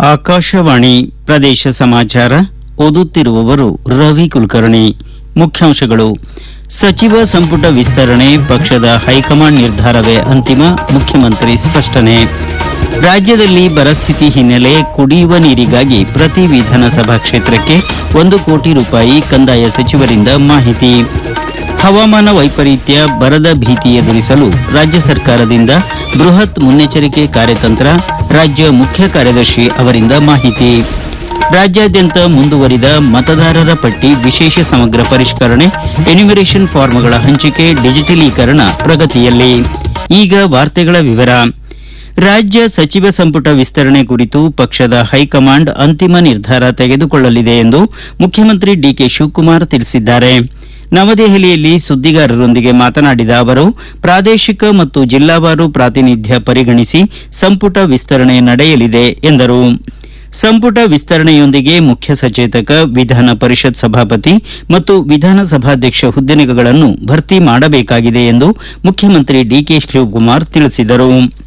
ಆಕಾಶವಾಣಿ ಪ್ರದೇಶ ಸಮಾಚಾರ ಓದುತ್ತಿರುವವರು ರವಿ ಕುಲಕರ್ಣಿ ಮುಖ್ಯಾಂಶಗಳು ಸಚಿವ ಸಂಪುಟ ವಿಸ್ತರಣೆ ಪಕ್ಷದ ಹೈಕಮಾಂಡ್ ನಿರ್ಧಾರವೇ ಅಂತಿಮ ಮುಖ್ಯಮಂತ್ರಿ ಸ್ಪಷ್ಟನೆ ರಾಜ್ಯದಲ್ಲಿ ಬರಸ್ಥಿತಿ ಹಿನ್ನೆಲೆ ಕುಡಿಯುವ ನೀರಿಗಾಗಿ ಪ್ರತಿ ವಿಧಾನಸಭಾ ಕ್ಷೇತ್ರಕ್ಕೆ ಒಂದು ಕೋಟಿ ರೂಪಾಯಿ ಕಂದಾಯ ಸಚಿವರಿಂದ ಮಾಹಿತಿ ಹವಾಮಾನ ವೈಪರೀತ್ಯ ಬರದ ಭೀತಿ ಎದುರಿಸಲು ರಾಜ್ಯ ಸರ್ಕಾರದಿಂದ ಬೃಹತ್ ಮುನ್ನೆಚ್ಚರಿಕೆ ಕಾರ್ಯತಂತ್ರ ರಾಜ್ಯ ಮುಖ್ಯ ಕಾರ್ಯದರ್ಶಿ ಅವರಿಂದ ಮಾಹಿತಿ ರಾಜ್ಯಾದ್ಯಂತ ಮುಂದುವರಿದ ಮತದಾರರ ಪಟ್ಟಿ ವಿಶೇಷ ಸಮಗ್ರ ಪರಿಷ್ಕರಣೆ ಎನ್ಯುಮರೇಷನ್ ಫಾರ್ಮ್ಗಳ ಹಂಚಿಕೆ ಡಿಜಿಟಲೀಕರಣ ಪ್ರಗತಿಯಲ್ಲಿ ಈಗ ವಾರ್ತೆಗಳ ವಿವರ ರಾಜ್ಯ ಸಚಿವ ಸಂಪುಟ ವಿಸ್ತರಣೆ ಕುರಿತು ಪಕ್ಷದ ಹೈಕಮಾಂಡ್ ಅಂತಿಮ ನಿರ್ಧಾರ ತೆಗೆದುಕೊಳ್ಳಲಿದೆ ಎಂದು ಮುಖ್ಯಮಂತ್ರಿ ಡಿಕೆ ಶಿವಕುಮಾರ್ ತಿಳಿಸಿದ್ದಾರೆ ನವದೆಹಲಿಯಲ್ಲಿ ಸುದ್ದಿಗಾರರೊಂದಿಗೆ ಮಾತನಾಡಿದ ಅವರು ಪ್ರಾದೇಶಿಕ ಮತ್ತು ಜಿಲ್ಲಾವಾರು ಪ್ರಾತಿನಿಧ್ಯ ಪರಿಗಣಿಸಿ ಸಂಪುಟ ವಿಸ್ತರಣೆ ನಡೆಯಲಿದೆ ಎಂದರು ಸಂಪುಟ ವಿಸ್ತರಣೆಯೊಂದಿಗೆ ಮುಖ್ಯ ಸಚೇತಕ ವಿಧಾನ ಪರಿಷತ್ ಸಭಾಪತಿ ಮತ್ತು ವಿಧಾನಸಭಾಧ್ಯಕ್ಷ ಹುದ್ದೆಗಳನ್ನು ಭರ್ತಿ ಮಾಡಬೇಕಾಗಿದೆ ಎಂದು ಮುಖ್ಯಮಂತ್ರಿ ಡಿಕೆ ಶಿವಕುಮಾರ್ ತಿಳಿಸಿದರು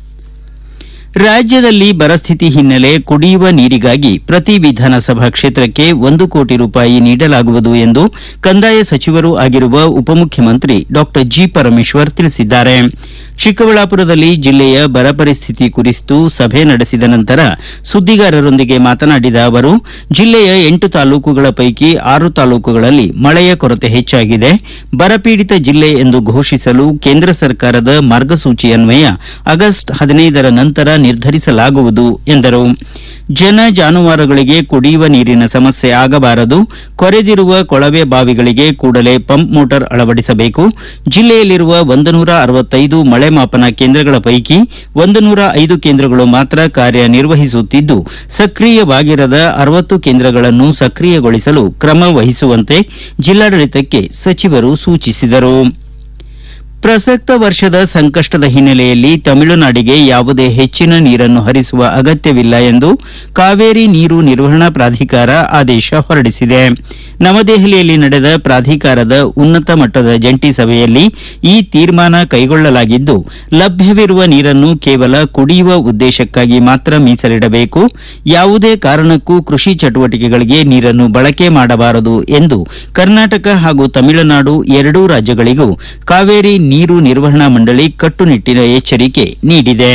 ರಾಜ್ಯದಲ್ಲಿ ಬರಸ್ಥಿತಿ ಹಿನ್ನೆಲೆ ಕುಡಿಯುವ ನೀರಿಗಾಗಿ ಪ್ರತಿ ವಿಧಾನಸಭಾ ಕ್ಷೇತ್ರಕ್ಕೆ ಒಂದು ಕೋಟಿ ರೂಪಾಯಿ ನೀಡಲಾಗುವುದು ಎಂದು ಕಂದಾಯ ಸಚಿವರೂ ಆಗಿರುವ ಉಪಮುಖ್ಯಮಂತ್ರಿ ಡಾ ಜಿ ಪರಮೇಶ್ವರ್ ತಿಳಿಸಿದ್ದಾರೆ ಚಿಕ್ಕಬಳ್ಳಾಪುರದಲ್ಲಿ ಜಿಲ್ಲೆಯ ಬರ ಪರಿಸ್ಥಿತಿ ಕುರಿತು ಸಭೆ ನಡೆಸಿದ ನಂತರ ಸುದ್ದಿಗಾರರೊಂದಿಗೆ ಮಾತನಾಡಿದ ಅವರು ಜಿಲ್ಲೆಯ ಎಂಟು ತಾಲೂಕುಗಳ ಪೈಕಿ ಆರು ತಾಲೂಕುಗಳಲ್ಲಿ ಮಳೆಯ ಕೊರತೆ ಹೆಚ್ಚಾಗಿದೆ ಬರಪೀಡಿತ ಜಿಲ್ಲೆ ಎಂದು ಘೋಷಿಸಲು ಕೇಂದ್ರ ಸರ್ಕಾರದ ಮಾರ್ಗಸೂಚಿ ಅನ್ವಯ ಆಗಸ್ಟ್ ಹದಿನೈದರ ನಂತರ ನಿರ್ಧರಿಸಲಾಗುವುದು ಎಂದರು ಜನ ಜಾನುವಾರುಗಳಿಗೆ ಕುಡಿಯುವ ನೀರಿನ ಸಮಸ್ಯೆ ಆಗಬಾರದು ಕೊರೆದಿರುವ ಕೊಳವೆ ಬಾವಿಗಳಿಗೆ ಕೂಡಲೇ ಪಂಪ್ ಮೋಟಾರ್ ಅಳವಡಿಸಬೇಕು ಜಿಲ್ಲೆಯಲ್ಲಿರುವ ಒಂದು ನೂರ ಅರವತ್ತೈದು ಮಳೆ ಮಾಪನ ಕೇಂದ್ರಗಳ ಪೈಕಿ ಒಂದು ನೂರ ಐದು ಕೇಂದ್ರಗಳು ಮಾತ್ರ ಕಾರ್ಯನಿರ್ವಹಿಸುತ್ತಿದ್ದು ಸಕ್ರಿಯವಾಗಿರದ ಅರವತ್ತು ಕೇಂದ್ರಗಳನ್ನು ಸಕ್ರಿಯಗೊಳಿಸಲು ಕ್ರಮ ವಹಿಸುವಂತೆ ಜಿಲ್ಲಾಡಳಿತಕ್ಕೆ ಸಚಿವರು ಸೂಚಿಸಿದರು ಪ್ರಸಕ್ತ ವರ್ಷದ ಸಂಕಷ್ಟದ ಹಿನ್ನೆಲೆಯಲ್ಲಿ ತಮಿಳುನಾಡಿಗೆ ಯಾವುದೇ ಹೆಚ್ಚಿನ ನೀರನ್ನು ಹರಿಸುವ ಅಗತ್ಯವಿಲ್ಲ ಎಂದು ಕಾವೇರಿ ನೀರು ನಿರ್ವಹಣಾ ಪ್ರಾಧಿಕಾರ ಆದೇಶ ಹೊರಡಿಸಿದೆ ನವದೆಹಲಿಯಲ್ಲಿ ನಡೆದ ಪ್ರಾಧಿಕಾರದ ಉನ್ನತ ಮಟ್ಟದ ಜಂಟಿ ಸಭೆಯಲ್ಲಿ ಈ ತೀರ್ಮಾನ ಕೈಗೊಳ್ಳಲಾಗಿದ್ದು ಲಭ್ಯವಿರುವ ನೀರನ್ನು ಕೇವಲ ಕುಡಿಯುವ ಉದ್ದೇಶಕ್ಕಾಗಿ ಮಾತ್ರ ಮೀಸಲಿಡಬೇಕು ಯಾವುದೇ ಕಾರಣಕ್ಕೂ ಕೃಷಿ ಚಟುವಟಿಕೆಗಳಿಗೆ ನೀರನ್ನು ಬಳಕೆ ಮಾಡಬಾರದು ಎಂದು ಕರ್ನಾಟಕ ಹಾಗೂ ತಮಿಳುನಾಡು ಎರಡೂ ರಾಜ್ಯಗಳಿಗೂ ಕಾವೇರಿ ನೀರು ನಿರ್ವಹಣಾ ಮಂಡಳಿ ಕಟ್ಟುನಿಟ್ಟಿನ ಎಚ್ಚರಿಕೆ ನೀಡಿದೆ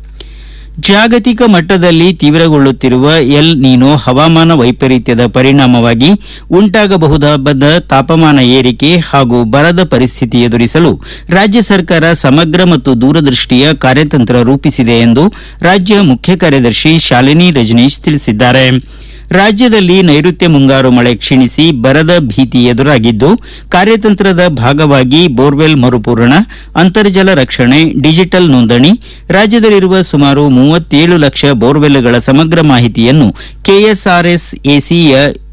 ಜಾಗತಿಕ ಮಟ್ಟದಲ್ಲಿ ತೀವ್ರಗೊಳ್ಳುತ್ತಿರುವ ಎಲ್ ನೀನೋ ಹವಾಮಾನ ವೈಪರೀತ್ಯದ ಪರಿಣಾಮವಾಗಿ ಉಂಟಾಗಬಹುದಾದ ತಾಪಮಾನ ಏರಿಕೆ ಹಾಗೂ ಬರದ ಪರಿಸ್ಥಿತಿ ಎದುರಿಸಲು ರಾಜ್ಯ ಸರ್ಕಾರ ಸಮಗ್ರ ಮತ್ತು ದೂರದೃಷ್ಟಿಯ ಕಾರ್ಯತಂತ್ರ ರೂಪಿಸಿದೆ ಎಂದು ರಾಜ್ಯ ಮುಖ್ಯ ಕಾರ್ಯದರ್ಶಿ ಶಾಲಿನಿ ರಜನೀಶ್ ತಿಳಿಸಿದ್ದಾರೆ ರಾಜ್ಯದಲ್ಲಿ ನೈಋತ್ಯ ಮುಂಗಾರು ಮಳೆ ಕ್ಷೀಣಿಸಿ ಬರದ ಭೀತಿ ಎದುರಾಗಿದ್ದು ಕಾರ್ಯತಂತ್ರದ ಭಾಗವಾಗಿ ಬೋರ್ವೆಲ್ ಮರುಪೂರಣ ಅಂತರ್ಜಲ ರಕ್ಷಣೆ ಡಿಜಿಟಲ್ ನೋಂದಣಿ ರಾಜ್ಯದಲ್ಲಿರುವ ಸುಮಾರು ಮೂವತ್ತೇಳು ಲಕ್ಷ ಬೋರ್ವೆಲ್ಗಳ ಸಮಗ್ರ ಮಾಹಿತಿಯನ್ನು ಕೆಎಸ್ಆರ್ಎಸ್ ಎಸಿಯ